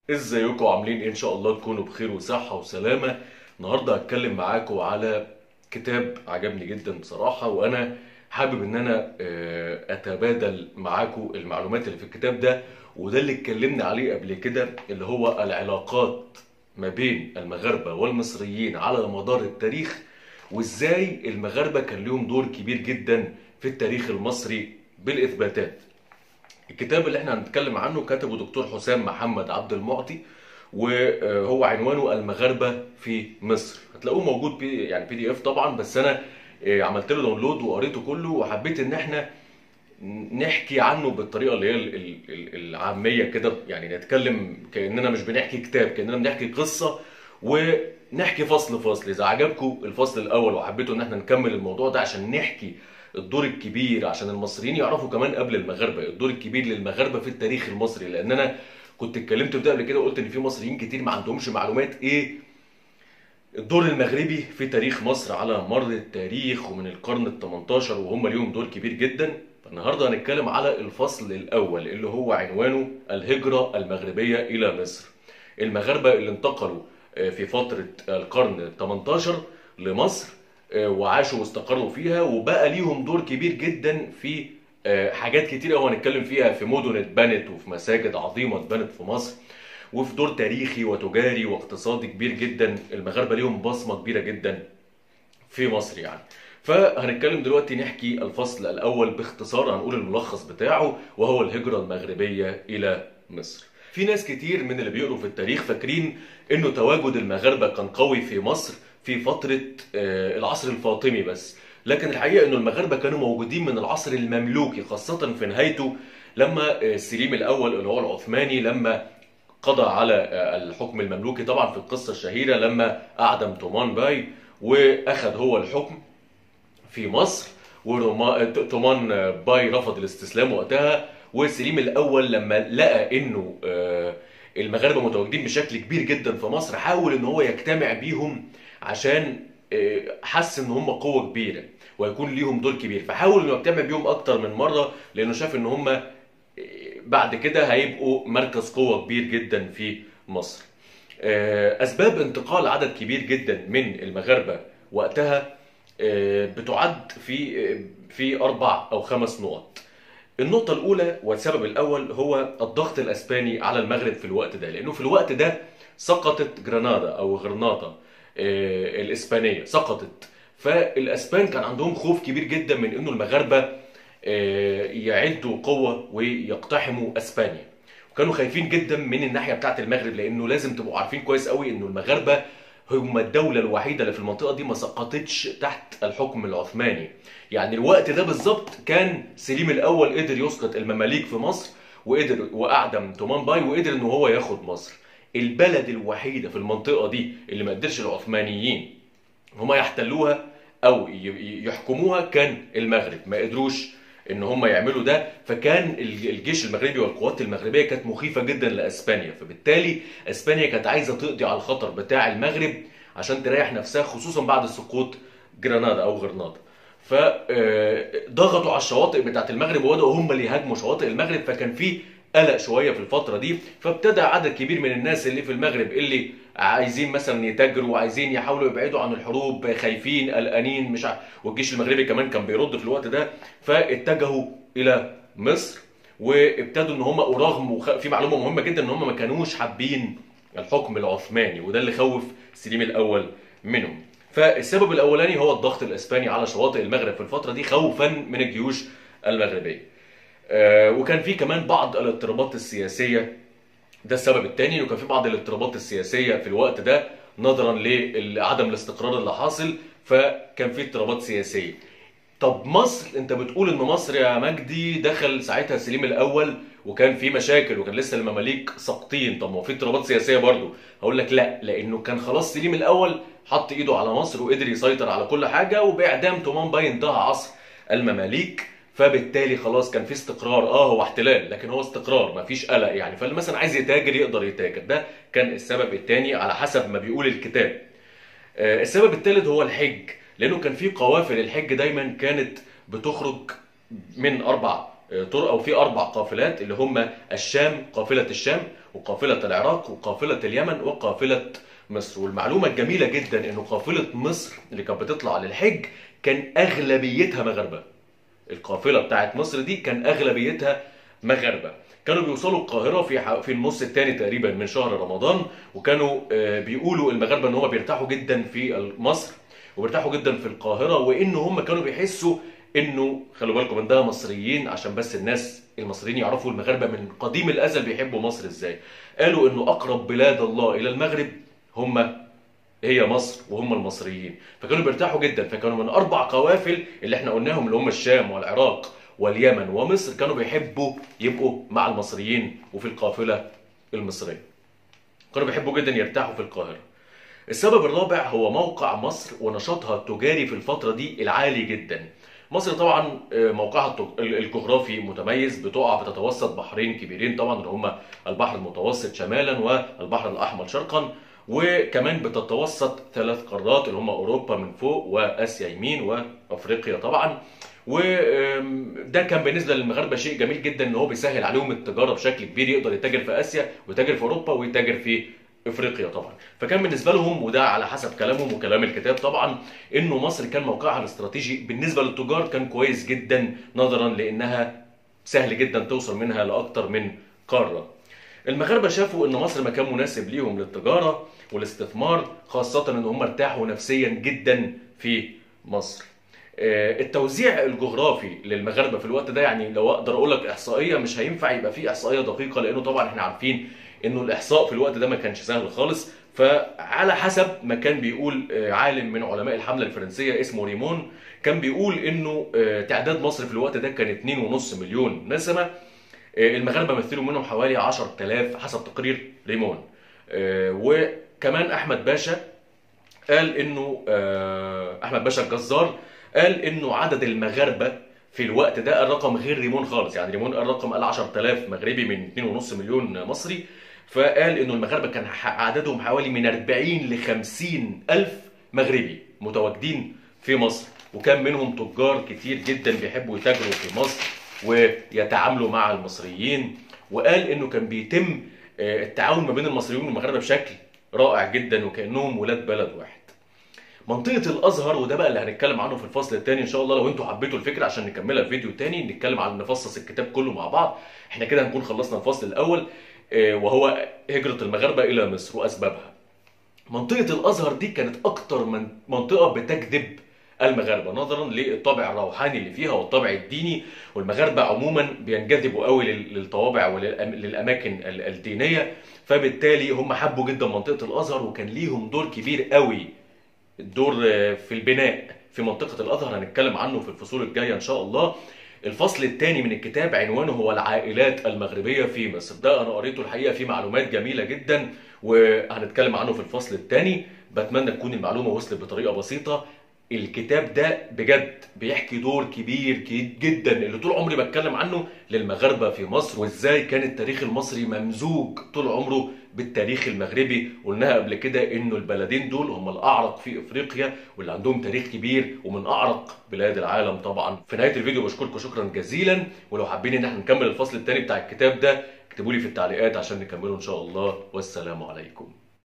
ازيكم عاملين إيه؟ ان شاء الله تكونوا بخير وصحة وسلامة النهاردة هتكلم معاكم على كتاب عجبني جدا بصراحة وانا حابب ان انا آه، اتبادل معاكم المعلومات اللي في الكتاب ده وده اللي اتكلمنا عليه قبل كده اللي هو العلاقات ما بين المغاربة والمصريين على مدار التاريخ وازاي المغاربة كان لهم دور كبير جدا في التاريخ المصري بالاثباتات الكتاب اللي احنا هنتكلم عنه كتبه دكتور حسام محمد عبد المعطي وهو عنوانه المغاربه في مصر هتلاقوه موجود بي يعني بي دي اف طبعا بس انا آه، عملت له داونلود وقريته كله وحبيت ان احنا نحكي عنه بالطريقه اللي هي ال- ال- ال- العاميه كده يعني نتكلم كاننا مش بنحكي كتاب كاننا بنحكي قصه ونحكي فصل فصل اذا عجبكم الفصل الاول وحبيتوا ان احنا نكمل الموضوع ده عشان نحكي الدور الكبير عشان المصريين يعرفوا كمان قبل المغاربه الدور الكبير للمغاربه في التاريخ المصري لان انا كنت اتكلمت في ده قبل كده وقلت ان في مصريين كتير ما عندهمش معلومات ايه الدور المغربي في تاريخ مصر على مر التاريخ ومن القرن ال 18 وهم ليهم دور كبير جدا النهارده هنتكلم على الفصل الاول اللي هو عنوانه الهجره المغربيه الى مصر المغاربه اللي انتقلوا آه، في فتره القرن ال 18 لمصر آه، وعاشوا واستقروا فيها وبقى ليهم دور كبير جدا في آه، حاجات كتير قوي هنتكلم فيها في مدن اتبنت وفي مساجد عظيمه اتبنت في مصر وفي دور تاريخي وتجاري واقتصادي كبير جدا المغاربه ليهم بصمه كبيره جدا في مصر يعني فهنتكلم دلوقتي نحكي الفصل الاول باختصار هنقول الملخص بتاعه وهو الهجره المغربيه الى مصر في ناس كتير من اللي بيقروا في التاريخ فاكرين انه تواجد المغاربه كان قوي في مصر في فتره آه، العصر الفاطمي بس لكن الحقيقه انه المغاربه كانوا موجودين من العصر المملوكي خاصه في نهايته لما آه، سليم الاول اللي هو العثماني لما قضى على آه، الحكم المملوكي طبعا في القصه الشهيره لما اعدم تومان باي واخذ هو الحكم في مصر وتومان باي رفض الاستسلام وقتها وسليم الاول لما لقى انه آه، المغاربه متواجدين بشكل كبير جدا في مصر حاول ان هو يجتمع بيهم عشان آه، حس ان هم قوه كبيره ويكون ليهم دور كبير فحاول انه يجتمع بيهم اكتر من مره لانه شاف ان هم آه، بعد كده هيبقوا مركز قوه كبير جدا في مصر آه، اسباب انتقال عدد كبير جدا من المغاربه وقتها آه، بتعد في آه، في اربع او خمس نقط النقطة الأولى والسبب الأول هو الضغط الأسباني على المغرب في الوقت ده لأنه في الوقت ده سقطت جرانادا أو غرناطة آه، الإسبانية سقطت فالأسبان كان عندهم خوف كبير جدا من إنه المغاربة آه، يعدوا قوة ويقتحموا أسبانيا وكانوا خايفين جدا من الناحية بتاعت المغرب لأنه لازم تبقوا عارفين كويس قوي إنه المغاربة هم الدولة الوحيدة اللي في المنطقة دي ما سقطتش تحت الحكم العثماني يعني الوقت ده بالظبط كان سليم الأول قدر يسقط المماليك في مصر وقدر وأعدم تومان باي وقدر إن هو ياخد مصر البلد الوحيدة في المنطقة دي اللي ما قدرش العثمانيين هما يحتلوها او ي- ي- يحكموها كان المغرب ما قدروش ان هم يعملوا ده فكان الج- الجيش المغربي والقوات المغربيه كانت مخيفه جدا لاسبانيا فبالتالي اسبانيا كانت عايزه تقضي على الخطر بتاع المغرب عشان تريح نفسها خصوصا بعد سقوط جرانادا او غرناطه فضغطوا على الشواطئ بتاعت المغرب وبداوا هم اللي يهاجموا شواطئ المغرب فكان في قلق شويه في الفتره دي فابتدى عدد كبير من الناس اللي في المغرب اللي عايزين مثلا يتاجروا وعايزين يحاولوا يبعدوا عن الحروب خايفين قلقانين مش عارف والجيش المغربي كمان كان بيرد في الوقت ده فاتجهوا الى مصر وابتدوا ان هم ورغم وخ... في معلومه مهمه جدا ان هم ما كانوش حابين الحكم العثماني وده اللي خوف سليم الاول منهم فالسبب الاولاني هو الضغط الاسباني على شواطئ المغرب في الفتره دي خوفا من الجيوش المغربيه آه، وكان في كمان بعض الاضطرابات السياسيه ده السبب الثاني انه كان في بعض الاضطرابات السياسيه في الوقت ده نظرا لعدم الاستقرار اللي حاصل فكان في اضطرابات سياسيه طب مصر انت بتقول ان مصر يا مجدي دخل ساعتها سليم الاول وكان في مشاكل وكان لسه المماليك ساقطين طب ما هو في اضطرابات سياسيه برضو هقول لك لا لانه كان خلاص سليم الاول حط ايده على مصر وقدر يسيطر على كل حاجه وباعدام تومان باي انتهى عصر المماليك فبالتالي خلاص كان في استقرار اه هو احتلال لكن هو استقرار مفيش قلق يعني فاللي مثلا عايز يتاجر يقدر يتاجر ده كان السبب الثاني على حسب ما بيقول الكتاب آه، السبب الثالث هو الحج لانه كان في قوافل الحج دايما كانت بتخرج من اربع آه، طرق او في اربع قافلات اللي هم الشام قافله الشام وقافله العراق وقافله اليمن وقافله مصر والمعلومه الجميله جدا انه قافله مصر اللي كانت بتطلع للحج كان اغلبيتها مغاربه القافله بتاعت مصر دي كان اغلبيتها مغاربه كانوا بيوصلوا القاهره في ح- في النص الثاني تقريبا من شهر رمضان وكانوا آه، بيقولوا المغاربه ان هم بيرتاحوا جدا في مصر وبيرتاحوا جدا في القاهره وان هم كانوا بيحسوا انه خلوا بالكم ان ده مصريين عشان بس الناس المصريين يعرفوا المغاربه من قديم الازل بيحبوا مصر ازاي قالوا انه اقرب بلاد الله الى المغرب هم هي مصر وهم المصريين فكانوا بيرتاحوا جدا فكانوا من اربع قوافل اللي احنا قلناهم اللي هم الشام والعراق واليمن ومصر كانوا بيحبوا يبقوا مع المصريين وفي القافله المصريه كانوا بيحبوا جدا يرتاحوا في القاهره السبب الرابع هو موقع مصر ونشاطها التجاري في الفترة دي العالي جدا مصر طبعا آه، موقعها التج- ال- الجغرافي متميز بتقع بتتوسط بحرين كبيرين طبعا اللي هما البحر المتوسط شمالا والبحر الأحمر شرقا وكمان بتتوسط ثلاث قارات اللي هما أوروبا من فوق وآسيا يمين وأفريقيا طبعا وده كان بالنسبه للمغاربه شيء جميل جدا ان هو بيسهل عليهم التجاره بشكل كبير يقدر يتاجر في اسيا ويتاجر في اوروبا ويتاجر في افريقيا طبعا فكان بالنسبه لهم وده على حسب كلامهم وكلام الكتاب طبعا انه مصر كان موقعها الاستراتيجي بالنسبه للتجار كان كويس جدا نظرا لانها سهل جدا توصل منها لاكثر من قاره المغاربه شافوا ان مصر مكان مناسب ليهم للتجاره والاستثمار خاصه ان هم ارتاحوا نفسيا جدا في مصر آه، التوزيع الجغرافي للمغاربه في الوقت ده يعني لو اقدر اقول لك احصائيه مش هينفع يبقى فيه احصائيه دقيقه لانه طبعا احنا عارفين انه الاحصاء في الوقت ده ما كانش سهل خالص فعلى حسب ما كان بيقول آه، عالم من علماء الحمله الفرنسيه اسمه ريمون كان بيقول انه آه، تعداد مصر في الوقت ده كان 2.5 مليون نسمه آه، المغاربه مثلوا منهم حوالي 10000 حسب تقرير ريمون آه، وكمان احمد باشا قال انه آه، احمد باشا الجزار قال انه عدد المغاربه في الوقت ده الرقم غير ريمون خالص يعني ريمون قال رقم قال 10000 مغربي من 2.5 مليون مصري فقال انه المغاربه كان ح- عددهم حوالي من 40 ل 50 الف مغربي متواجدين في مصر وكان منهم تجار كتير جدا بيحبوا يتاجروا في مصر ويتعاملوا مع المصريين وقال انه كان بيتم آه، التعاون ما بين المصريين والمغاربه بشكل رائع جدا وكانهم ولاد بلد واحد منطقة الأزهر وده بقى اللي هنتكلم عنه في الفصل الثاني إن شاء الله لو أنتوا حبيتوا الفكرة عشان نكملها في فيديو تاني نتكلم عن نفصص الكتاب كله مع بعض إحنا كده هنكون خلصنا الفصل الأول آه، وهو هجرة المغاربة إلى مصر وأسبابها منطقة الأزهر دي كانت أكتر من منطقة بتجذب المغاربة نظرا للطابع الروحاني اللي فيها والطابع الديني والمغاربة عموما بينجذبوا قوي لل- للطوابع وللأماكن الدينية فبالتالي هم حبوا جدا منطقة الأزهر وكان ليهم دور كبير قوي الدور في البناء في منطقة الأزهر هنتكلم عنه في الفصول الجاية إن شاء الله الفصل الثاني من الكتاب عنوانه هو العائلات المغربية في مصر ده أنا قريته الحقيقة فيه معلومات جميلة جدا وهنتكلم عنه في الفصل الثاني بتمنى تكون المعلومة وصلت بطريقة بسيطة الكتاب ده بجد بيحكي دور كبير ك- جدا اللي طول عمري بتكلم عنه للمغاربه في مصر وازاي كان التاريخ المصري ممزوج طول عمره بالتاريخ المغربي قلناها قبل كده انه البلدين دول هم الاعرق في افريقيا واللي عندهم تاريخ كبير ومن اعرق بلاد العالم طبعا في نهايه الفيديو بشكركم شكرا جزيلا ولو حابين ان احنا نكمل الفصل الثاني بتاع الكتاب ده اكتبوا لي في التعليقات عشان نكمله ان شاء الله والسلام عليكم